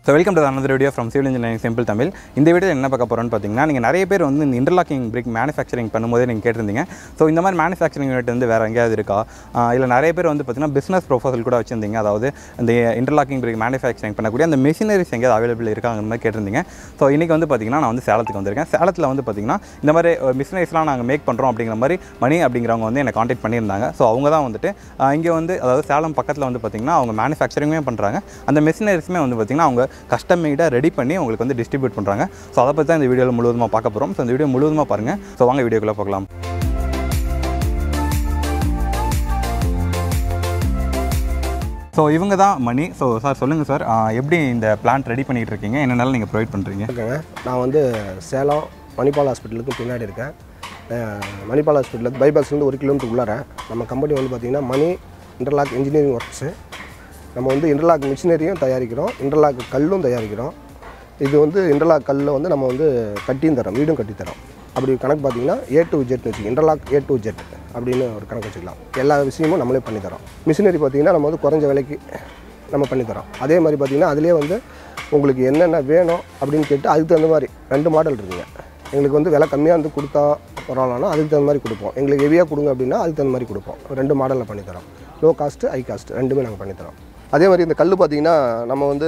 so welcome to another video from civil engineering simple Tamil இந்த video என்ன பார்க்க போகிறோன்னு பார்த்தீங்கன்னா நீங்கள் நிறைய பேர் வந்து இந்த இன்டர்லாக்கிங் பிரிக் மேனுஃபேக்சரிங் பண்ணும்போதே நீங்கள் கேட்டிருந்தீங்க ஸோ இந்த மாதிரி மேனுஃபேக்சரிங் யூனிட் வந்து வேறு எங்கேயாவது இருக்கா இல்லை நிறைய பேர் வந்து பார்த்தீங்கன்னா பிஸ்னஸ் ப்ரொஃபோசல் கூட வச்சிருந்தீங்க அதாவது இந்த இன்டர்லாக்கிங் பிரிக் மேனுஃபேக்சரிங் பண்ணக்கூடிய அந்த மிஷினரிஸ் எங்கேயாவது அவைலபிள் இருக்காங்க மாதிரி கேட்டிருந்தீங்க ஸோ இன்றைக்கி வந்து பார்த்தீங்கன்னா நான் வந்து சேலத்துக்கு வந்திருக்கேன் சேலத்தில் வந்து பார்த்தீங்கன்னா இந்த மாதிரி மிஷினரிஸ்லாம் நாங்கள் மேக் பண்ணுறோம் அப்படிங்கிற மாதிரி மணி அப்படிங்கிறவங்க வந்து என்னை காண்டாக்ட் பண்ணியிருந்தாங்க ஸோ அவங்க தான் வந்துட்டு இங்கே வந்து அதாவது சேலம் பக்கத்தில் வந்து பார்த்தீங்கன்னா அவங்க மேனுஃபேக்சரிங்குமே பண்ணுறாங்க அந்த மிஷினரிஸுமே வந்து பார்த்தீங்கன்னா அவங்க கஸ்டம் மேடாக ரெடி பண்ணி உங்களுக்கு வந்து டிஸ்ட்ரிபியூட் பண்ணுறாங்க ஸோ அதை பற்றி தான் இந்த வீடியோவில் முழுவதுமாக பார்க்க போகிறோம் ஸோ இந்த வீடியோ முழுவதுமாக பாருங்கள் ஸோ வாங்க வீடியோக்குள்ளே பார்க்கலாம் ஸோ இவங்க தான் மணி ஸோ சார் சொல்லுங்கள் சார் எப்படி இந்த பிளான்ட் ரெடி பண்ணிகிட்டு இருக்கீங்க என்னென்னாலும் நீங்கள் ப்ரொவைட் பண்ணுறீங்க இருக்கேங்க நான் வந்து சேலம் மணிப்பால் ஹாஸ்பிட்டலுக்கு பின்னாடி இருக்கேன் அஹ் மணிப்பால் ஹாஸ்பிட்டலுக்கு பைபாஸ்லேருந்து ஒரு கிலோமீட்டர் உள்ளார நம்ம கம்பெனி வந்து பார்த்திங்கன்னா மணி இன்டர்லாக் இன்ஜினியரிங் ஒர்க்ஸு நம்ம வந்து இன்டர்லாக் மிஷினரியும் தயாரிக்கிறோம் இன்டர்லாக் கல்லும் தயாரிக்கிறோம் இது வந்து இன்டர்லாக் கல்லில் வந்து நம்ம வந்து கட்டியும் தரோம் வீடும் கட்டி தரோம் அப்படி கணக்கு பார்த்தீங்கன்னா ஏ டு ஜெட்னு வச்சு இன்டர்லாக் ஏ டு ஜெட் அப்படின்னு ஒரு கணக்கு வச்சுக்கலாம் எல்லா விஷயமும் நம்மளே பண்ணி தரோம் மிஷினரி பார்த்திங்கன்னா நம்ம வந்து குறைஞ்ச விலைக்கு நம்ம பண்ணி தரோம் அதே மாதிரி பார்த்திங்கன்னா அதுலேயே வந்து உங்களுக்கு என்னென்ன வேணும் அப்படின்னு கேட்டு அதுக்கு தகுந்த மாதிரி ரெண்டு மாடல் இருக்குங்க எங்களுக்கு வந்து விலை கம்மியாக இருந்து கொடுத்தா பரவாயில்லனா அதுக்கு தகுந்த மாதிரி கொடுப்போம் எங்களுக்கு ஹெவியாக கொடுங்க அப்படின்னா அதுக்கு தகுந்த மாதிரி கொடுப்போம் ரெண்டு மாடலில் பண்ணி தரோம் லோ காஸ்ட்டு ஹை காஸ்ட் ரெண்டுமே நாங்கள் பண்ணி தரோம் அதே மாதிரி இந்த கல் பார்த்திங்கன்னா நம்ம வந்து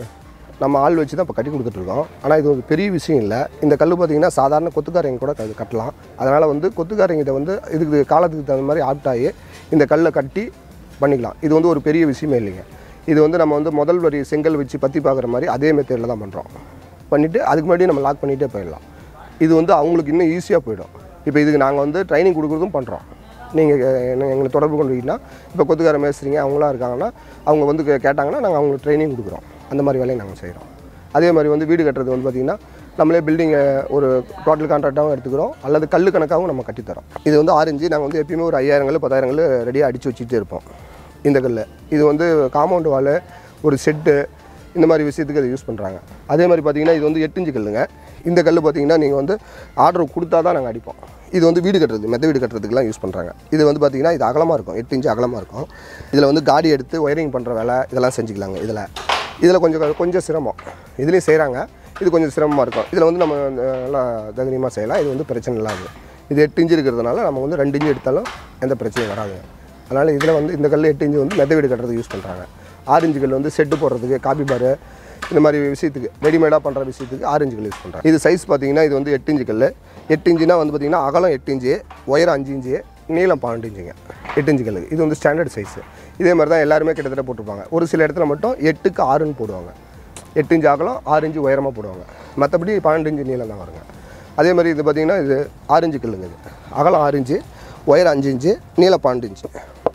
நம்ம ஆள் வச்சு தான் இப்போ கட்டி கொடுத்துட்ருக்கோம் ஆனால் இது ஒரு பெரிய விஷயம் இல்லை இந்த கல் பார்த்திங்கன்னா சாதாரண கொத்துக்காரங்க கூட க- கட்டலாம் அதனால் வந்து கொத்துக்காரங்கிட்ட வந்து இதுக்கு காலத்துக்கு தகுந்த மாதிரி ஆப்டாகி இந்த கல்லை கட்டி பண்ணிக்கலாம் இது வந்து ஒரு பெரிய விஷயமே இல்லைங்க இது வந்து நம்ம வந்து முதல் வரி செங்கல் வச்சு பற்றி பார்க்குற மாதிரி அதே மெத்தேடில் தான் பண்ணுறோம் பண்ணிவிட்டு அதுக்கு முன்னாடி நம்ம லாக் பண்ணிகிட்டே போயிடலாம் இது வந்து அவங்களுக்கு இன்னும் ஈஸியாக போயிடும் இப்போ இதுக்கு நாங்கள் வந்து ட்ரைனிங் கொடுக்குறதும் பண்ணுறோம் நீங்கள் எங்களை தொடர்பு கொண்டுக்கிட்டீங்கன்னா இப்போ கொத்துக்கார மேஸ்திரிங்க அவங்களாம் இருக்காங்கன்னா அவங்க வந்து கே- கேட்டாங்கன்னா நாங்கள் அவங்களுக்கு ட்ரைனிங் கொடுக்குறோம் அந்த மாதிரி வேலையை நாங்கள் செய்கிறோம் அதே மாதிரி வந்து வீடு கட்டுறது வந்து பார்த்திங்கன்னா நம்மளே பில்டிங்கை ஒரு டோட்டல் கான்ட்ராக்டாகவும் எடுத்துக்கிறோம் அல்லது கல் கணக்காகவும் நம்ம கட்டித்தரோம் இது வந்து ஆரஞ்சு நாங்கள் வந்து எப்பயுமே ஒரு ஐயாயிரம் கல் பத்தாயிரம் கல் ரெடியாக அடித்து வச்சுட்டே இருப்போம் இந்த கல் இது வந்து காம்பவுண்ட் வால் ஒரு செட்டு இந்த மாதிரி விஷயத்துக்கு அதை யூஸ் பண்ணுறாங்க அதே மாதிரி பார்த்தீங்கன்னா இது வந்து எட்டு இன்ச்சு கல்லுங்க இந்த கல் பார்த்தீங்கன்னா நீங்கள் வந்து ஆர்டர் கொடுத்தா தான் நாங்கள் அடிப்போம் இது வந்து வீடு கட்டுறது மெத்த வீடு கட்டுறதுக்குலாம் யூஸ் பண்ணுறாங்க இது வந்து பார்த்தீங்கன்னா இது அகலமாக இருக்கும் எட்டு இன்ச்சு அகலமாக இருக்கும் இதில் வந்து காடி எடுத்து ஒயரிங் பண்ணுற வேலை இதெல்லாம் செஞ்சுக்கலாங்க இதில் இதில் கொஞ்சம் கொஞ்சம் சிரமம் இதுலேயும் செய்கிறாங்க இது கொஞ்சம் சிரமமாக இருக்கும் இதில் வந்து நம்ம வந்து நல்லா தைரியமாக செய்யலாம் இது வந்து பிரச்சனை இல்லாது இது எட்டு இன்ச்சு இருக்கிறதுனால நம்ம வந்து ரெண்டு இன்ச்சு எடுத்தாலும் எந்த பிரச்சனையும் வராது அதனால் இதில் வந்து இந்த கல் எட்டு இன்ச்சு வந்து மெத்த வீடு கட்டுறதுக்கு யூஸ் பண்ணுறாங்க ஆரஞ்சு கல் வந்து செட்டு போடுறதுக்கு காபி பாரு இந்த மாதிரி விஷயத்துக்கு ரெடிமேடாக பண்ணுற விஷயத்துக்கு ஆரஞ்சு கல் யூஸ் பண்ணுறாங்க இது சைஸ் பார்த்தீங்கன்னா இது வந்து எட்டு இன்ச்சு கல் எட்டு இன்ச்சுனா வந்து பார்த்தீங்கன்னா அகலம் எட்டு இன்ச்சு உயரம் அஞ்சு இன்ச்சு நீளம் பன்னெண்டு இன்ச்சுங்க எட்டு இன்ச்சு கல் இது வந்து ஸ்டாண்டர்ட் சைஸு இதே மாதிரி தான் எல்லாருமே கிட்டத்தட்ட போட்டிருப்பாங்க ஒரு சில இடத்துல மட்டும் எட்டுக்கு ஆறுன்னு போடுவாங்க எட்டு இன்ச்சு அகலம் ஆறு இன்ச்சு உயரமாக போடுவாங்க மற்றபடி பன்னெண்டு இன்ச்சு நீளம் தான் வருங்க அதே மாதிரி இது பார்த்தீங்கன்னா இது ஆரஞ்சு கல்லுங்க இது அகலம் ஆறு இன்ச்சு உயரம் அஞ்சு இன்ச்சு நீளம் பன்னெண்டு இன்ச்சு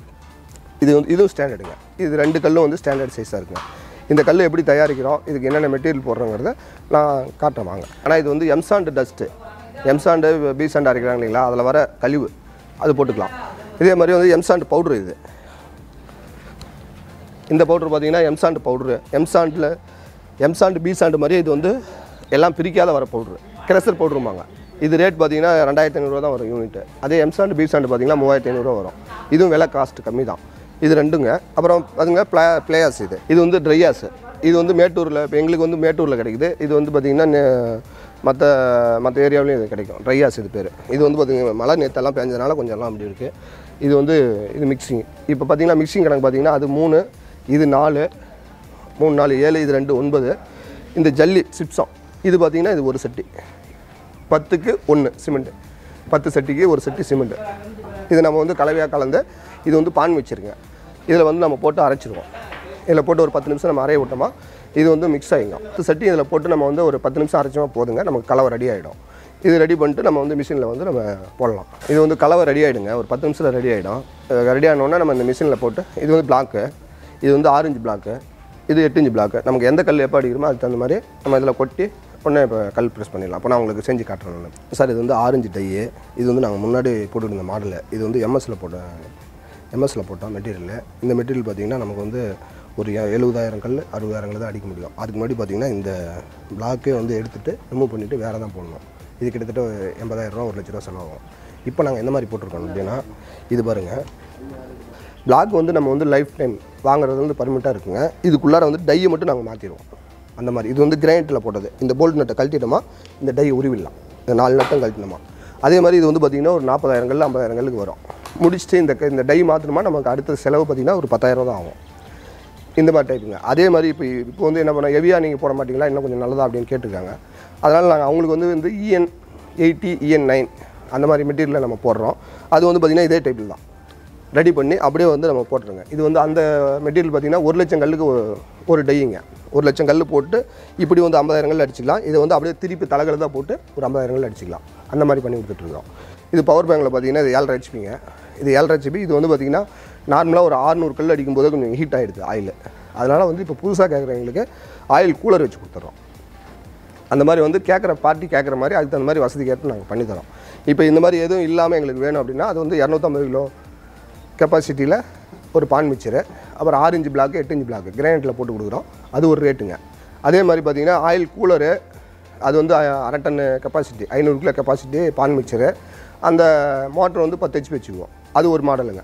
இது வந்து இதுவும் ஸ்டாண்டர்டுங்க இது ரெண்டு கல்லும் வந்து ஸ்டாண்டர்ட் சைஸாக இருக்குங்க இந்த கல் எப்படி தயாரிக்கிறோம் இதுக்கு என்னென்ன மெட்டீரியல் போடுறோங்கிறத நான் காட்டுறேன் வாங்க ஆனால் இது வந்து M sand dust M sand P sand அரைக்கிறாங்க இல்லைங்களா அதில் வர கழிவு அது போட்டுக்கலாம் இதே மாதிரி வந்து எம்சாண்டு பவுட்ரு இது இந்த பவுட்ரு பார்த்தீங்கன்னா எம்சாண்டு பவுட்ரு எம்சாண்டில் எம்சாண்டு பி சாண்டு மாதிரி இது வந்து எல்லாம் பிரிக்காத வர பவுட்ரு கிரசர் பவுட்ருமாங்க இது ரேட் பார்த்தீங்கன்னா ரெண்டாயிரத்தி ஐநூறுரூவா தான் வரும் யூனிட் அதே எம்சாண்டு பி சாண்டு பார்த்தீங்கன்னா மூவாயிரத்தி ஐநூறுரூவா வரும் இதுவும் விலை காஸ்ட் கம்மி தான் இது ரெண்டுங்க அப்புறம் அதுங்க பிளே பிளேயாஸ் இது இது வந்து ட்ரையாஸ் இது வந்து மேட்டூரில் இப்போ எங்களுக்கு வந்து மேட்டூரில் கிடைக்குது இது வந்து பார்த்திங்கன்னா மற்ற மற்ற ஏரியாவிலையும் இது கிடைக்கும் ட்ரையாஸ் இது பேர் இது வந்து பார்த்திங்கன்னா மழை நேற்றெல்லாம் பேஞ்சதுனால கொஞ்சம் எல்லாம் அப்படி இருக்குது இது வந்து இது மிக்சிங் இப்போ பார்த்தீங்கன்னா மிக்சிங் கணக்கு பார்த்தீங்கன்னா அது மூணு இது நாலு மூணு நாலு ஏழு இது ரெண்டு ஒன்பது இந்த ஜல்லி சிப்ஸம் இது பார்த்தீங்கன்னா இது ஒரு சட்டி பத்துக்கு ஒன்று சிமெண்ட்டு பத்து சட்டிக்கு ஒரு சட்டி சிமெண்ட்டு இது நம்ம வந்து கலவையாக கலந்து இது வந்து பான் வச்சுருங்க இதில் வந்து நம்ம போட்டு அரைச்சிருவோம் இதில் போட்டு ஒரு பத்து நிமிஷம் நம்ம அரைய விட்டோமா இது வந்து மிக்ஸ் ஆகிடும் பத்து சட்டி இதில் போட்டு நம்ம வந்து ஒரு பத்து நிமிஷம் அரைச்சோமா போதுங்க நமக்கு கலவை ரெடி ஆகிடும் இது ரெடி பண்ணிட்டு நம்ம வந்து மிஷினில் வந்து நம்ம போடலாம் இது வந்து கலவை ரெடி ஆகிடுங்க ஒரு பத்து நிமிஷத்தில் ரெடி ஆகிடும் ரெடி ஆனோடனே நம்ம இந்த மிஷினில் போட்டு இது வந்து பிளாக்கு இது வந்து ஆரஞ்சு பிளாக்கு இது எட்டு இன்ச்சு பிளாக்கு நமக்கு எந்த கல் எப்போ அடிக்கிறோமோ அதுக்கு தகுந்த மாதிரி நம்ம இதில் கொட்டி உடனே இப்போ கல் ப்ரெஸ் பண்ணிடலாம் அப்போ நான் உங்களுக்கு செஞ்சு காட்டுறேன் நான் சார் இது வந்து ஆரஞ்சு டையு இது வந்து நாங்கள் முன்னாடி போட்டுருந்த மாடலு இது வந்து எம்எஸ்சில் போட்ட எம்எஸ்சில் போட்டோம் மெட்டீரியல் இந்த மெட்டீரியல் பார்த்திங்கன்னா நமக்கு வந்து ஒரு எ- எழுபதாயிரம் கல் அறுபதாயிரம் கல் தான் அடிக்க முடியும் அதுக்கு முன்னாடி பார்த்திங்கன்னா இந்த பிளாக்கே வந்து எடுத்துகிட்டு ரிமூவ் பண்ணிவிட்டு வேறு தான் போடணும் இது கிட்டத்தட்ட ஒரு எண்பதாயிரம் ரூபா ஒரு லட்ச ரூபா செலவாகும் இப்போ நாங்கள் எந்த மாதிரி போட்டிருக்கோம் அப்படின்னா இது பாருங்கள் பிளாக் வந்து நம்ம வந்து லைஃப் டைம் வாங்குறது வந்து பர்மிட்டாக இருக்குங்க இதுக்குள்ளார வந்து டையை மட்டும் நாங்கள் மாற்றிடுவோம் அந்த மாதிரி இது வந்து கிரானைட்டில் போட்டது இந்த போல்ட் நட்டை கழட்டிட்டோமா இந்த டை உருவிடலாம் இந்த நாலு நட்டம் கழட்டினோமா அதே மாதிரி இது வந்து பார்த்திங்கன்னா ஒரு நாற்பதாயிரம் கல் ஐம்பதாயிரம் கல்லுக்கு வரும் முடிச்சுட்டு இந்த க- இந்த டை மாற்றணுமா நமக்கு அடுத்த செலவு பார்த்திங்கன்னா ஒரு பத்தாயிரம் தான் ஆகும் இந்த மாதிரி டைப்புங்க அதே மாதிரி இப்போ இப்போ வந்து என்ன பண்ண ஹெவியாக நீங்கள் போட மாட்டீங்களா இன்னும் கொஞ்சம் நல்லதா அப்படின்னு கேட்டிருக்காங்க அதனால் நாங்கள் அவங்களுக்கு வந்து வந்து இஎன் எயிட்டி இஎன் நைன் அந்த மாதிரி மெட்டீரியலை நம்ம போடுறோம் அது வந்து பார்த்திங்கன்னா இதே டைப்பில் தான் ரெடி பண்ணி அப்படியே வந்து நம்ம போட்டுருங்க இது வந்து அந்த மெட்டீரியல் பார்த்திங்கன்னா ஒரு லட்சம் கல்லுக்கு ஒரு- ஒரு டையுங்க ஒரு லட்சம் கல் போட்டு இப்படி வந்து ஐம்பதாயிரம் கல் அடிச்சிக்கலாம் இதை வந்து அப்படியே திருப்பி தலைகளை தான் போட்டு ஒரு ஐம்பதாயிரம் கல் அடிச்சிக்கலாம் அந்த மாதிரி பண்ணி கொடுத்துட்ருக்கோம் இது பவர் பேங்கில் பார்த்தீங்கன்னா இது ஏழரை ஹெச்பிங்க இது ஏழரை ஹெச்பி இது வந்து பார்த்திங்கன்னா நார்மலாக ஒரு 600 கல் அடிக்கும்போது கொஞ்சம் ஹீட் ஆகிடுது ஆயில் அதனால் வந்து இப்போ புதுசாக கேட்குறவங்களுக்கு ஆயில் கூலர் வச்சு கொடுத்துட்றோம் அந்த மாதிரி வந்து கேட்குற பார்ட்டி கேட்குற மாதிரி அதுக்கு தகுந்த மாதிரி வசதி கேட்டு நாங்கள் பண்ணித்தரோம் இப்போ இந்த மாதிரி எதுவும் இல்லாமல் எங்களுக்கு வேணும் அப்படின்னா அது வந்து இரநூத்தம்பது கிலோ கெப்பாசிட்டியில் ஒரு பான் மிக்சரு அப்புறம் ஆறு இன்ச்சு பிளாக்கு எட்டு இன்ச்சு பிளாக்கு கிரானைட்டில் போட்டு கொடுக்குறோம் அது ஒரு ரேட்டுங்க அதே மாதிரி பார்த்தீங்கன்னா ஆயில் கூலரு அது வந்து அ- அரை டன் கெப்பாசிட்டி ஐநூறு கிலோ கெப்பாசிட்டி பான் மிக்சரு அந்த மோட்டர் வந்து பத்து ஹெச்பி வச்சுக்குவோம் அது ஒரு மாடலுங்க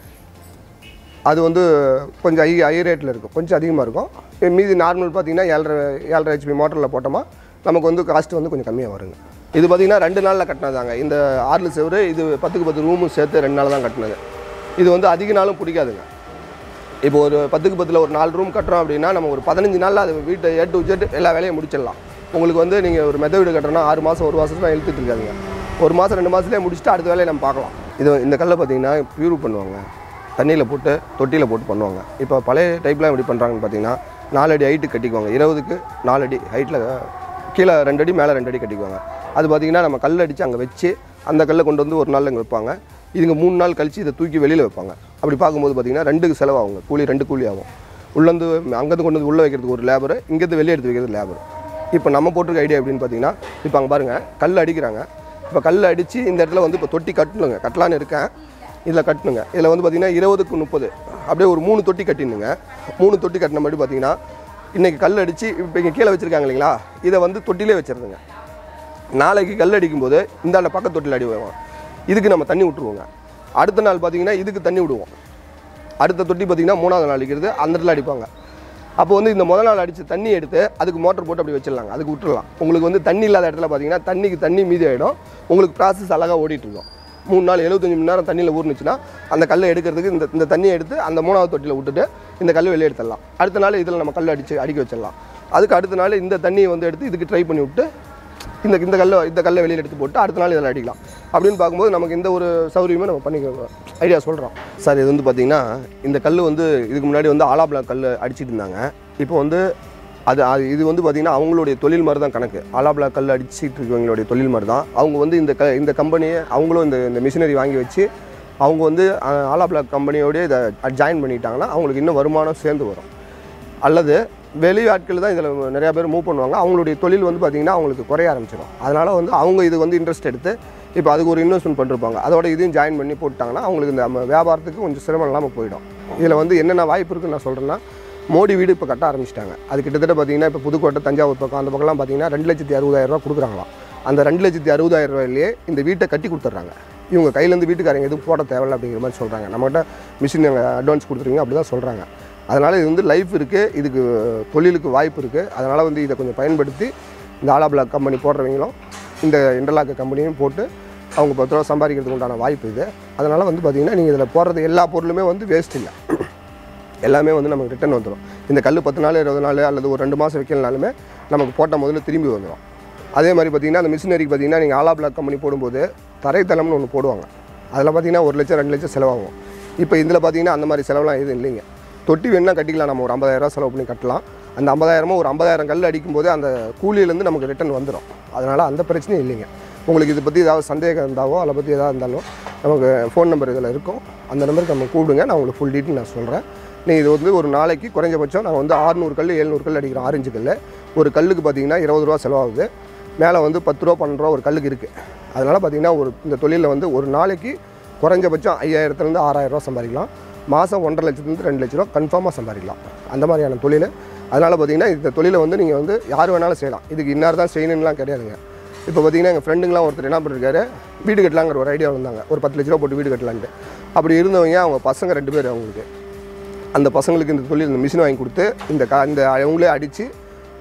அது வந்து கொஞ்சம் ஹை ஹை ரேட்டில் இருக்கும் கொஞ்சம் அதிகமாக இருக்கும் இப்ப மீதி நார்மல் பார்த்தீங்கன்னா ஏழரை ஏழரை ஹெச்பி மோட்டரில் போட்டோமா நமக்கு வந்து காஸ்ட் வந்து கொஞ்சம் கம்மியாக வருங்க இது பார்த்தீங்கன்னா ரெண்டு நாளில் கட்டினதாங்க இந்த ஆறு செவரு இது பத்துக்கு பத்து ரூமும் சேர்த்து ரெண்டு நாள் தான் கட்டினது இது வந்து அதிக நாளும் பிடிக்காதுங்க இப்போ ஒரு பத்துக்கு பத்தில் ஒரு நாலு ரூம் கட்டுறோம் அப்படின்னா நம்ம ஒரு பதினஞ்சு நாளில் அது வீட்டை ஏ டு ஜெட் எல்லா வேலையும் முடிச்சிடலாம் உங்களுக்கு வந்து நீங்கள் ஒரு மெத வீடு கட்டுறோன்னா ஆறு மாதம் ஒரு மாதம் தான் இழுத்துட்டு இருக்காதுங்க ஒரு மாதம் ரெண்டு மாதத்துலேயே முடிச்சுட்டு அடுத்த வேலையை நம்ம பார்க்கலாம் இது இந்த கல்லை பார்த்தீங்கன்னா பியூர் பண்ணுவாங்க தண்ணியில் போட்டு தொட்டியில் போட்டு பண்ணுவாங்க இப்போ பழைய டைப்லாம் எப்படி பண்ணுறாங்கன்னு பார்த்தீங்கன்னா நாலு அடி ஹைட்டு கட்டிக்குவாங்க இருபதுக்கு நாலு அடி ஹைட்டில் கீழே ரெண்டு அடி மேலே ரெண்டு அடி கட்டிக்குவாங்க அது பார்த்தீங்கன்னா நம்ம கல் அடித்து அங்கே வச்சு அந்த கல்லை கொண்டு வந்து ஒரு நாள் இங்கே வைப்பாங்க இதுங்க மூணு நாள் கழித்து இதை தூக்கி வெளியில் வைப்பாங்க அப்படி பார்க்கும்போது பார்த்தீங்கன்னா ரெண்டுக்கு செலவாகுங்க கூலி ரெண்டு கூலி ஆகும் உள்ளேருந்து அங்கேருந்து கொண்டு வந்து உள்ளே வைக்கிறதுக்கு ஒரு லேபர் இங்கேருந்து வெளியே எடுத்து வைக்கிறது லேபர் இப்போ நம்ம போட்டிருக்க ஐடியா எப்படின்னு பார்த்தீங்கன்னா இப்போ அங்கே பாருங்கள் கல் அடிக்கிறாங்க இப்போ கல் அடித்து இந்த இடத்துல வந்து இப்போ தொட்டி கட்டணுங்க கட்டலான்னு இருக்கேன் இதில் கட்டணுங்க இதில் வந்து பார்த்தீங்கன்னா இருபதுக்கு முப்பது அப்படியே ஒரு மூணு தொட்டி கட்டினுங்க மூணு தொட்டி கட்டின மாதிரி பார்த்தீங்கன்னா இன்றைக்கி கல் அடித்து இப்போ இங்கே கீழே வச்சுருக்காங்க இல்லைங்களா இதை வந்து தொட்டிலே வச்சிருந்துங்க நாளைக்கு கல் அடிக்கும்போது இந்தாண்ட பக்கத்து தொட்டில் அடி வருவோம் இதுக்கு நம்ம தண்ணி விட்டுருவோங்க அடுத்த நாள் பார்த்தீங்கன்னா இதுக்கு தண்ணி விடுவோம் அடுத்த தொட்டி பார்த்தீங்கன்னா மூணாவது நாள் அடிக்கிறது அந்த இடத்துல அடிப்பாங்க அப்போ வந்து இந்த முதல் நாள் அடித்து தண்ணி எடுத்து அதுக்கு மோட்டர் போட்டு அப்படி வச்சிடலாங்க அதுக்கு விட்டுறலாம் உங்களுக்கு வந்து தண்ணி இல்லாத இடத்துல பார்த்தீங்கன்னா தண்ணிக்கு தண்ணி மீதி ஆகிடும் உங்களுக்கு ப்ராசஸ் அழகாக ஓடிட்டு இருக்கும் மூணு நாள் எழுபத்தஞ்சு மணி நேரம் தண்ணியில் ஊறுனுச்சுன்னா அந்த கல்லை எடுக்கிறதுக்கு இந்த இந்த தண்ணியை எடுத்து அந்த மூணாவது தொட்டியில் விட்டுட்டு இந்த கல் வெளியே எடுத்துடலாம் அடுத்த நாள் இதில் நம்ம கல் அடித்து அடிக்க வச்சிடலாம் அதுக்கு அடுத்த நாள் இந்த தண்ணியை வந்து எடுத்து இதுக்கு ட்ரை பண்ணி விட்டு இந்த இந்த கல்லை இந்த கல்லை வெளியில் எடுத்து போட்டு அடுத்த நாள் இதில் அடிக்கலாம் அப்படின்னு பார்க்கும்போது நமக்கு இந்த ஒரு சௌகரியமே நம்ம பண்ணிக்க ஐடியா சொல்கிறோம் சார் இது வந்து பார்த்திங்கன்னா இந்த கல் வந்து இதுக்கு முன்னாடி வந்து ஆலா பிளாக் கல் அடிச்சிட்டு இருந்தாங்க இப்போ வந்து அது அது இது வந்து பார்த்திங்கன்னா அவங்களுடைய தொழில் மாதிரி தான் கணக்கு ஆலா பிளாக் கல் அடிச்சிட்டு இருக்கவங்களுடைய தொழில் மாதிரி தான் அவங்க வந்து இந்த க இந்த கம்பெனியை அவங்களும் இந்த இந்த மிஷினரி வாங்கி வச்சு அவங்க வந்து அஹ், ஆலா பிளாக் கம்பெனியோடய இதை ஜாயின் பண்ணிட்டாங்கன்னா அவங்களுக்கு இன்னும் வருமானம் சேர்ந்து வரும் அல்லது வெளி ஆட்கள் தான் இதில் நிறையா பேர் மூவ் பண்ணுவாங்க அவங்களுடைய தொழில் வந்து பார்த்திங்கன்னா அவங்களுக்கு குறைய ஆரம்பிச்சிடும் அதனால் வந்து அவங்க இது வந்து இன்ட்ரெஸ்ட் எடுத்து இப்போ அதுக்கு ஒரு இன்வெஸ்ட்மெண்ட் பண்ணிருப்பாங்க அதோட இதையும் ஜாயின் பண்ணி போட்டாங்கன்னா அவங்களுக்கு இந்த நம்ம வியாபாரத்துக்கு கொஞ்சம் சிரமம் இல்லாமல் போயிடும் இதில் வந்து என்னென்ன வாய்ப்பு இருக்குன்னு நான் சொல்கிறேன்னா மோடி வீடு இப்போ கட்ட ஆரம்பிச்சிட்டாங்க அது கிட்டத்தட்ட பார்த்தீங்கன்னா இப்போ புதுக்கோட்டை தஞ்சாவூர் பக்கம் அந்த பக்கம்லாம் பார்த்தீங்கன்னா ரெண்டு லட்சத்தி அறுபதாயிரம் ரூபா கொடுக்குறாங்களாம் அந்த ரெண்டு லட்சத்தி அறுபதாயிரம் ரூபாயிலேயே இந்த வீட்டை கட்டி கொடுத்துட்றாங்க இவங்க கையிலேருந்து வீட்டுக்காரங்க எதுவும் போட தேவையில்ல அப்படிங்கிற மாதிரி சொல்கிறாங்க நம்மகிட்ட மிஷின் அட்வான்ஸ் கொடுத்துருவீங்க அப்படி தான் சொல்கிறாங்க அதனால் இது வந்து லைஃப் இருக்குது இதுக்கு தொழிலுக்கு வாய்ப்பு இருக்குது அதனால் வந்து இதை கொஞ்சம் பயன்படுத்தி இந்த ஆலா பிளாக் கம்பெனி போடுறவங்களும் இந்த இன்டர்லாக் கம்பெனியும் போட்டு அவங்க பத்து ரூபா சம்பாதிக்கிறதுக்கு உண்டான வாய்ப்பு இது அதனால் வந்து பார்த்திங்கன்னா நீங்கள் இதில் போடுறது எல்லா பொருளுமே வந்து வேஸ்ட் இல்லை எல்லாமே வந்து நமக்கு ரிட்டர்ன் வந்துடும் இந்த கல் பத்து நாள் இருபது நாள் அல்லது ஒரு ரெண்டு மாதம் வைக்கலனாலுமே நமக்கு போட்ட முதல்ல திரும்பி வந்துடும் அதே மாதிரி பார்த்தீங்கன்னா அந்த மிஷினரிக்கு பார்த்தீங்கன்னா நீங்கள் ஆலா பிளாக் கம்பெனி போடும்போது தரைத்தளம்னு ஒன்று போடுவாங்க அதில் பார்த்தீங்கன்னா ஒரு லட்சம் ரெண்டு லட்சம் செலவாகும் இப்போ இதில் பார்த்தீங்கன்னா அந்த மாதிரி செலவுலாம் எதுவும் இல்லைங்க தொட்டி வேணால் கட்டிக்கலாம் நம்ம ஒரு ஐம்பதாயிரரூவா செலவு பண்ணி கட்டலாம் அந்த ஐம்பதாயிரமோ ஒரு ஐம்பதாயிரம் கல் அடிக்கும்போது அந்த கூலியிலேருந்து நமக்கு ரிட்டர்ன் வந்துடும் அதனால் அந்த பிரச்சனையும் இல்லைங்க உங்களுக்கு இதை பற்றி ஏதாவது சந்தேகம் இருந்தாவோ அதை பற்றி எதாவது இருந்தாலும் நமக்கு ஃபோன் நம்பர் இதில் இருக்கும் அந்த நம்பருக்கு நம்ம கூப்பிடுங்க நான் உங்களுக்கு ஃபுல் டீட்டெயில் நான் சொல்கிறேன் நீங்கள் இது வந்து ஒரு நாளைக்கு குறைஞ்சபட்சம் நாங்கள் வந்து ஆறுநூறு கல் எழுநூறு கல் அடிக்கிறோம் ஆரஞ்சு கல் ஒரு கல்லுக்கு பார்த்தீங்கன்னா இருபது ரூபா செலவாகுது மேலே வந்து பத்து ரூபா பன்னெண்டு ரூபா ஒரு கல்லுக்கு இருக்குது அதனால் பார்த்தீங்கன்னா ஒரு இந்த தொழிலில் வந்து ஒரு நாளைக்கு குறைஞ்சபட்சம் ஐயாயிரத்துலேருந்து ஆறாயிரம் ரூபா சம்பாதிக்கலாம் மாதம் ஒன்றரை லட்சத்துலேருந்து ரெண்டு லட்ச ரூபா கன்ஃபார்மாக சம்பாதிக்கலாம் அந்த மாதிரியான தொழில் அதனால் பார்த்தீங்கன்னா இந்த தொழிலை வந்து நீங்கள் வந்து யார் வேணாலும் செய்யலாம் இதுக்கு இன்னார் தான் செய்யணும்லாம் கிடையாதுங்க இப்போ பார்த்தீங்கன்னா எங்கள் ஃப்ரெண்டுங்களாம் ஒருத்தர் என்ன பண்ணிருக்காரு வீடு கட்டலாங்கிற ஒரு ஐடியா வந்தாங்க ஒரு பத்து லட்ச ரூபா போட்டு வீடு கட்டலான்ட்டு அப்படி இருந்தவங்க அவங்க பசங்க ரெண்டு பேர் அவங்களுக்கு அந்த பசங்களுக்கு இந்த தொழில் இந்த மிஷின் வாங்கி கொடுத்து இந்த கா இந்த அவங்களே அடித்து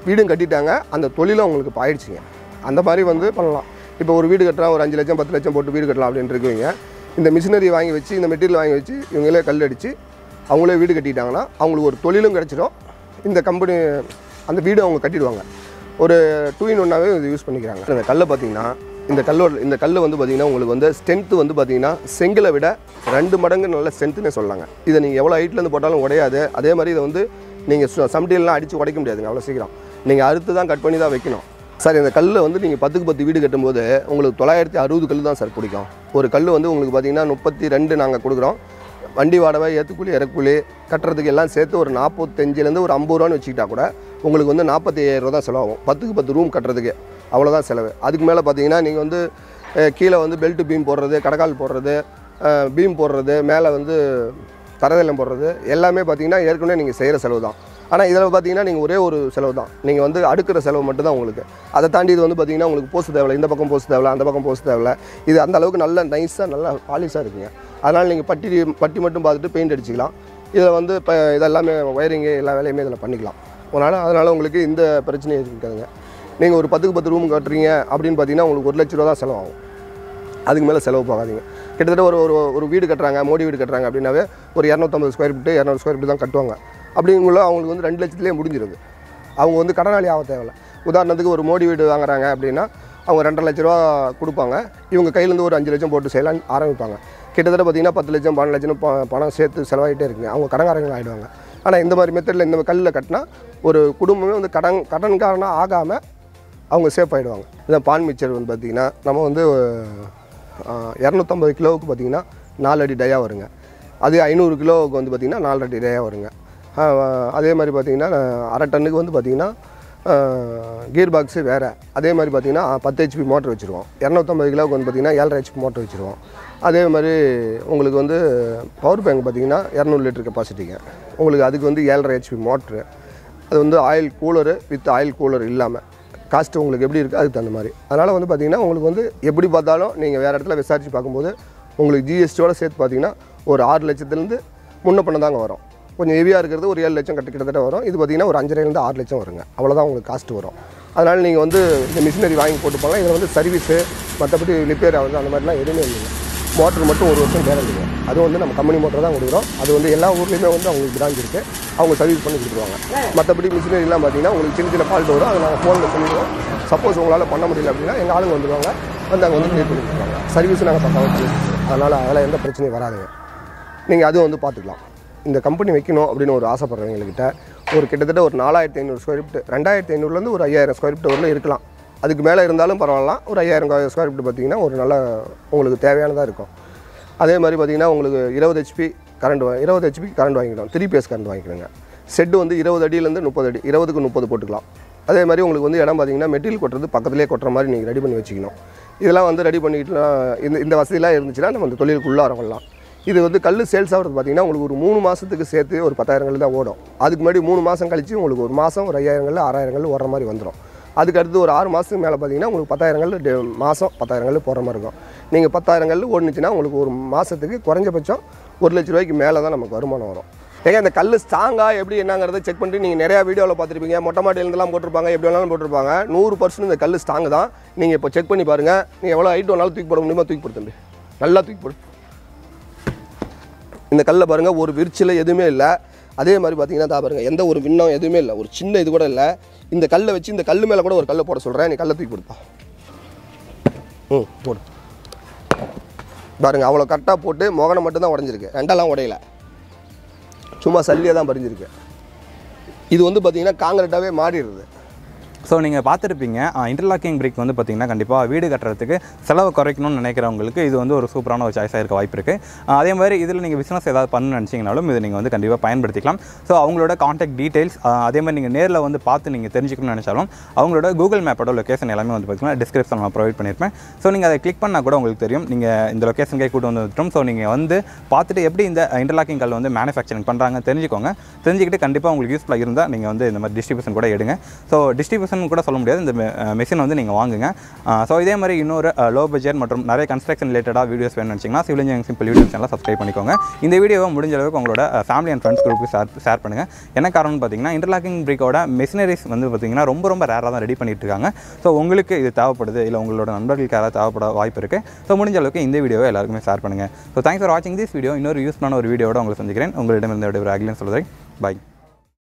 வீடும் கட்டிட்டாங்க அந்த தொழிலும் அவங்களுக்கு இப்போ ஆயிடுச்சுங்க அந்த மாதிரி வந்து பண்ணலாம் இப்போ ஒரு வீடு கட்டலாம் ஒரு அஞ்சு லட்சம் பத்து லட்சம் போட்டு வீடு கட்டலாம் அப்படின்னு இருக்குவீங்க இந்த மிஷினரி வாங்கி வச்சு இந்த மெட்டீரியல் வாங்கி வச்சு இவங்களே கல் அடித்து அவங்களே வீடு கட்டிட்டாங்கன்னா அவங்களுக்கு ஒரு தொழிலும் கிடச்சிடும் இந்த கம்பெனி அந்த வீடு அவங்க கட்டிடுவாங்க ஒரு டூ இன் ஒன்னாகவே இது யூஸ் பண்ணிக்கிறாங்க இந்த கல்லை பார்த்தீங்கன்னா இந்த கல்லோட இந்த கல் வந்து பார்த்தீங்கன்னா உங்களுக்கு வந்து ஸ்ட்ரென்த்து வந்து பார்த்தீங்கன்னா செங்கலை விட ரெண்டு மடங்கு நல்ல ஸ்ட்ரென்த்துனே சொல்லலாங்க இதை நீங்கள் எவ்வளோ ஹைட்லேருந்து போட்டாலும் உடையாது அதே மாதிரி இதை வந்து நீங்கள் சம்டியெல்லாம் அடித்து உடைக்க முடியாதுங்க அவ்வளோ சீக்கிரம் நீங்கள் அறுத்து தான் கட் பண்ணி தான் வைக்கணும் சார் இந்த கல்லை வந்து நீங்கள் பத்துக்கு பத்து வீடு கட்டும்போது உங்களுக்கு தொள்ளாயிரத்தி அறுபது கல் தான் சார் பிடிக்கும் ஒரு கல் வந்து உங்களுக்கு பார்த்தீங்கன்னா முப்பத்தி ரெண்டு நாங்கள் கொடுக்குறோம் வண்டி வாடகை ஏற்றுக்கூலி இறக்குக்கூலி கட்டுறதுக்கு எல்லாம் சேர்த்து ஒரு நாற்பத்தஞ்சிலேருந்து ஒரு ஐம்பது ரூபான்னு வச்சுக்கிட்டா கூட உங்களுக்கு வந்து நாற்பத்தி ஐயாயிரம் ரூபா தான் செலவாகும் பத்துக்கு பத்து ரூம் கட்டுறதுக்கு அவ்வளோதான் செலவு அதுக்கு மேலே பார்த்தீங்கன்னா நீங்கள் வந்து அஹ், கீழே வந்து பெல்ட் பீம் போடுறது கடக்கால் போடுறது பீம் போடுறது மேலே வந்து தரதெல்லாம் போடுறது எல்லாமே பார்த்தீங்கன்னா ஏற்கனவே நீங்கள் செய்கிற செலவு தான் ஆனால் இதில் பார்த்தீங்கன்னா நீங்கள் ஒரே ஒரு செலவு தான் நீங்கள் வந்து அடுக்கிற செலவு மட்டும் தான் உங்களுக்கு அதை தாண்டி இது வந்து பார்த்தீங்கன்னா உங்களுக்கு போஸ்ட் தேவையில்ல இந்த பக்கம் போஸ்ட் தேவையில்ல அந்த பக்கம் போஸ்ட் தேவையில்ல இது அந்த அளவுக்கு நல்ல நைஸாக நல்லா பாலிஷாக இருக்குங்க அதனால் நீங்கள் பட்டி பட்டி மட்டும் பார்த்துட்டு பெயிண்ட் அடிச்சிக்கலாம் இதில் வந்து இப்போ இதெல்லாமே ஒயரிங்கு எல்லா வேலையுமே இதில் பண்ணிக்கலாம் அதனால் அதனால் உங்களுக்கு இந்த பிரச்சனையும் இருக்காதுங்க நீங்கள் ஒரு பத்துக்கு பத்து ரூம் கட்டுறீங்க அப்படின்னு பார்த்தீங்கன்னா உங்களுக்கு ஒரு லட்ச ரூபா தான் செலவாகும் அதுக்கு மேலே செலவு போகாதீங்க கிட்டத்தட்ட ஒரு ஒரு ஒரு வீடு கட்டுறாங்க மோடி வீடு கட்டுறாங்க அப்படின்னாவே ஒரு இரநூத்தம்பது ஸ்கொயர் ஃபீட்டு இரநூறு ஸ்கொயர் ஃபீட் தான் கட்டுவாங்க அப்படிங்குள்ள அவங்களுக்கு வந்து ரெண்டு லட்சத்துலேயே முடிஞ்சிருது அவங்க வந்து கடனாளி ஆக தேவையில்ல உதாரணத்துக்கு ஒரு மோடி வீடு வாங்குறாங்க அப்படின்னா அவங்க ரெண்டரை லட்ச ரூபா கொடுப்பாங்க இவங்க கையிலேருந்து ஒரு அஞ்சு லட்சம் போட்டு செய்யலாம் ஆரம்பிப்பாங்க கிட்டத்தட்ட பார்த்தீங்கன்னா பத்து லட்சம் பன்னெண்டு லட்சம் ப- பணம் சேர்த்து செலவாகிட்டே இருக்குங்க அவங்க கடன்காரங்க ஆகிடுவாங்க ஆனால் இந்த மாதிரி மெத்தடில் இந்த கல்லில் கட்டினா ஒரு குடும்பமே வந்து கடன் கடன்காரனாக ஆகாமல் அவங்க சேஃப் ஆகிடுவாங்க இந்த பான் மிக்சர் வந்து பார்த்திங்கன்னா நம்ம வந்து இரநூத்தம்பது கிலோவுக்கு பார்த்திங்கன்னா நாலு அடி டயா வருங்க அதே ஐநூறு கிலோவுக்கு வந்து பார்த்திங்கன்னா நாலு அடி டயா வருங்க ஆஹ் அதே மாதிரி பார்த்திங்கன்னா அரை டன்னுக்கு வந்து பார்த்திங்கன்னா கியர் பாக்ஸு வேறு அதே மாதிரி பார்த்திங்கன்னா பத்து ஹெச்பி மோட்டர் வச்சுருவோம் இரநூத்தம்பது கிலோவுக்கு வந்து பார்த்திங்கன்னா ஏழரை ஹெச்பி மோட்டர் வச்சுருவோம் அதே மாதிரி உங்களுக்கு வந்து பவர் பேங்க் பார்த்திங்கன்னா இரநூறு லிட்டர் கெப்பாசிட்டிங்க உங்களுக்கு அதுக்கு வந்து ஏழரை ஹெச்பி மோட்ரு அது வந்து oil cooler with oil cooler இல்லாமல் காஸ்ட் உங்களுக்கு எப்படி இருக்குது அதுக்கு தகுந்த மாதிரி அதனால் வந்து பார்த்திங்கன்னா உங்களுக்கு வந்து எப்படி பார்த்தாலும் நீங்கள் வேறு இடத்துல விசாரித்து பார்க்கும்போது உங்களுக்கு ஜிஎஸ்டியோட சேர்த்து பார்த்தீங்கன்னா ஒரு ஆறு லட்சத்துலேருந்து முன்ன பண்ண தாங்க வரும் கொஞ்சம் ஹெவியாக இருக்கிறது ஒரு ஏழு லட்சம் கட்ட கிட்டத்தட்ட வரும் இது பார்த்திங்கன்னா ஒரு அஞ்சரைலேருந்து ஆறு லட்சம் வருங்க அவ்வளோதான் உங்களுக்கு காஸ்ட் வரும் அதனால் நீங்கள் வந்து இந்த மிஷினரி வாங்கி போட்டு போகலாம் இதில் வந்து சர்வீஸு மற்றபடி ரிப்பேர் ஆகுது அந்த மாதிரிலாம் எதுவுமே இல்லைங்க மோட்டர் மட்டும் ஒரு வருஷம் கேரண்டிங்க அது வந்து நம்ம கம்பெனி மோட்டர் தான் கொடுக்குறோம் அது வந்து எல்லா ஊர்லேயுமே வந்து அவங்களுக்கு பிரான்ச் இருக்குது அவங்க சர்வீஸ் பண்ணி கொடுத்துருவாங்க மற்றபடி மிஷினரிலாம் பார்த்தீங்கன்னா உங்களுக்கு சின்ன சின்ன ஃபால்ட் வரும் அதை நாங்கள் ஃபோனில் சொல்லிடுவோம் சப்போஸ் உங்களால் பண்ண முடியல அப்படின்னா எங்கள் ஆளுங்க வந்துடுவாங்க வந்து அங்கே வந்து க்ளியர் பண்ணி கொடுத்துருவாங்க சர்வீஸ் நாங்கள் பக்காவாக வச்சு அதனால் அதில் எந்த பிரச்சனையும் வராதுங்க நீங்கள் அதுவும் வந்து பார்த்துக்கலாம் இந்த கம்பெனி வைக்கணும் அப்படின்னு ஒரு ஆசைப்படுறவங்கக்கிட்ட ஒரு கிட்டத்தட்ட ஒரு நாலாயிரத்தி ஐநூறு ஸ்கொயர் ஃபீட் ரெண்டாயிரத்தி ஐநூறுலேருந்து ஒரு ஐயாயிரம் ஸ்கொயர் ஃபீட் வரலும் இருக்கலாம் அதுக்கு மேலே இருந்தாலும் பரவாயில்ல ஒரு ஐயாயிரம் ஸ்கொயர் ஃபீட் பார்த்தீங்கன்னா ஒரு நல்ல உங்களுக்கு தேவையானதாக இருக்கும் அதே மாதிரி பார்த்தீங்கன்னா உங்களுக்கு இருபது ஹெச்பி கரண்ட் இருபது ஹெச்பி கரண்ட் வாங்கிக்கலாம் த்ரீ பேஸ் கரண்ட் வாங்கிக்கணுங்க செட்டு வந்து இருபது அடியிலேருந்து முப்பது அடி இருபதுக்கு முப்பது போட்டுக்கலாம் அதே மாதிரி உங்களுக்கு வந்து இடம் பார்த்தீங்கன்னா மெட்டீரியல் கொட்டுறது பக்கத்துலேயே கொட்டுற மாதிரி நீங்கள் ரெடி பண்ணி வச்சுக்கணும் இதெல்லாம் வந்து ரெடி பண்ணிக்கிட்டுனா இந்த இந்த வசதியெல்லாம் இருந்துச்சுன்னா நம்ம இந்த தொழிலுக்குள்ளே வரலாம் இது வந்து கல் சேல்ஸ் ஆகிறது பார்த்தீங்கன்னா உங்களுக்கு ஒரு மூணு மாதத்துக்கு சேர்த்து ஒரு பத்தாயிரங்கள் தான் ஓடும் அதுக்கு முன்னாடி மூணு மாதம் கழிச்சு உங்களுக்கு ஒரு மாதம் ஒரு ஐயாயிரங்கள் ஆறாயிரங்கள் ஓடுற மாதிரி வந்துடும் அதுக்கு அடுத்து ஒரு ஆறு மாதத்துக்கு மேலே பார்த்தீங்கன்னா உங்களுக்கு பத்தாயிரங்கள் டே மாதம் பத்தாயிரங்கள் போடுற மாதிரி இருக்கும் நீங்கள் பத்தாயிரங்கள் ஓடுனுச்சுன்னா உங்களுக்கு ஒரு மாதத்துக்கு குறைஞ்சபட்சம் ஒரு லட்ச ரூபாய்க்கு மேலே தான் நமக்கு வருமானம் வரும் ஏங்க இந்த கல் ஸ்ட்ராங்கா எப்படி என்னங்கிறத செக் பண்ணிட்டு நீங்கள் நிறையா வீடியோவில் பார்த்துருப்பீங்க மொட்டை மாடியிலேருந்துலாம் போட்டிருப்பாங்க எப்படி வேணாலும் போட்டிருப்பாங்க நூறு பர்சன்ட் இந்த கல் ஸ்ட்ராங் தான் நீங்கள் இப்போ செக் பண்ணி பாருங்கள் நீங்கள் எவ்வளோ ஹைட் வேணாலும் தூக்கி போட முடியுமா தூக்கி போடு தம்பி நல்லா தூக்கி போடு இந்த கல்லை பாருங்கள் ஒரு விரிச்சில் எதுவுமே இல்லை அதே மாதிரி பார்த்தீங்கன்னா தா பாருங்கள் எந்த ஒரு விண்ணம் எதுவுமே இல்லை ஒரு சின்ன இது கூட இல்லை இந்த கல்லை வச்சு இந்த கல் மேலே கூட ஒரு கல்லை போட சொல்கிறேன் நீ கல்லை தூக்கி கொடுப்பா ம் போடு பாருங்கள் அவ்வளோ கரெக்டாக போட்டு முகனை மட்டும்தான் உடஞ்சிருக்கு ரெண்டெல்லாம் உடையல சும்மா சல்லியாக தான் பறிஞ்சிருக்கு இது வந்து பார்த்தீங்கன்னா காங்கிரீட்டாகவே மாறிடுது ஸோ நீங்கள் பார்த்துருப்பீங்க இன்டர்லாக்கிங் பிரிக் வந்து பார்த்தீங்கன்னா கண்டிப்பாக வீடு கட்டுறதுக்கு செலவு குறைக்கணும்னு நினைக்கிறவங்களுக்கு இது வந்து ஒரு சூப்பரான ஒரு சாய்ஸாக இருக்க வாய்ப்பு இருக்குது அதே மாதிரி இதில் நீங்கள் பிஸ்னஸ் ஏதாவது பண்ணணும்னு நினச்சிங்கனாலும் இது நீங்கள் வந்து கண்டிப்பாக பயன்படுத்திக்கலாம் ஸோ அவங்களோட காண்டாக்ட் டீட்டெயில்ஸ் அதே மாதிரி நீங்கள் நேரில் வந்து பார்த்து நீங்கள் தெரிஞ்சுக்கணும்னு நினச்சாலும் அவங்களோட கூகுள் மேப்போட லொக்கேஷன் எல்லாமே வந்து பார்த்தீங்கன்னா டிஸ்கிரிப்ஷன் நான் ப்ரொவைட் பண்ணியிருப்பேன் ஸோ நீங்கள் அதை கிளிக் பண்ணால் கூட உங்களுக்கு தெரியும் நீங்கள் இந்த லொக்கேஷனுக்கே கூட்டு வந்து வந்துட்டோம் ஸோ நீங்கள் வந்து பார்த்துட்டு எப்படி இந்த இன்டர்லாக்கிங் கல் வந்து மேனுஃபேக்சரிங் பண்ணுறாங்க தெரிஞ்சுக்கோங்க தெரிஞ்சுக்கிட்டு கண்டிப்பாக உங்களுக்கு யூஸ்ஃபுல்லாக இருந்தால் நீங்கள் வந்து இந்த மாதிரி டிஸ்ட்ரிபியூஷன் கூட எடுங்க ஸோ டிஸ்ட்ரிபியூஷன் தௌசண்ட் கூட சொல்ல முடியாது இந்த மிஷின் வந்து நீங்கள் வாங்குங்க ஸோ இதே மாதிரி இன்னொரு லோ பட்ஜெட் மற்றும் நிறைய கன்ஸ்ட்ரக்ஷன் ரிலேட்டடாக வீடியோஸ் வேணும்னு வச்சிங்கன்னா சிவில் இன்ஜினியரிங் சிம்பிள் யூடியூப் சேனலை சப்ஸ்கிரைப் பண்ணிக்கோங்க இந்த வீடியோவை முடிஞ்ச அளவுக்கு உங்களோட ஃபேமிலி அண்ட் ஃப்ரெண்ட்ஸ் குரூப்புக்கு ஷேர் ஷேர் பண்ணுங்கள் என்ன காரணம்னு பார்த்தீங்கன்னா இன்டர்லாக்கிங் பிரிக்கோட மிஷினரிஸ் வந்து பார்த்தீங்கன்னா ரொம்ப ரொம்ப ரேராக தான் ரெடி பண்ணிட்டு இருக்காங்க ஸோ உங்களுக்கு இது தேவைப்படுது இல்லை உங்களோட நண்பர்களுக்கு யாராவது தேவைப்பட வாய்ப்பு இருக்குது ஸோ முடிஞ்ச அளவுக்கு இந்த வீடியோவை எல்லாருக்குமே ஷேர் பண்ணுங்கள் ஸோ தேங்க்ஸ் ஃபார் வாட்சிங் திஸ் வீடியோ இன்னொரு யூஸ்ஃபுல்லான ஒரு வீடியோட உங்களை சந்திக்கிறேன் உங்களிடமிருந்து விடைபெற அகிலன் சொல்கிறேன் பை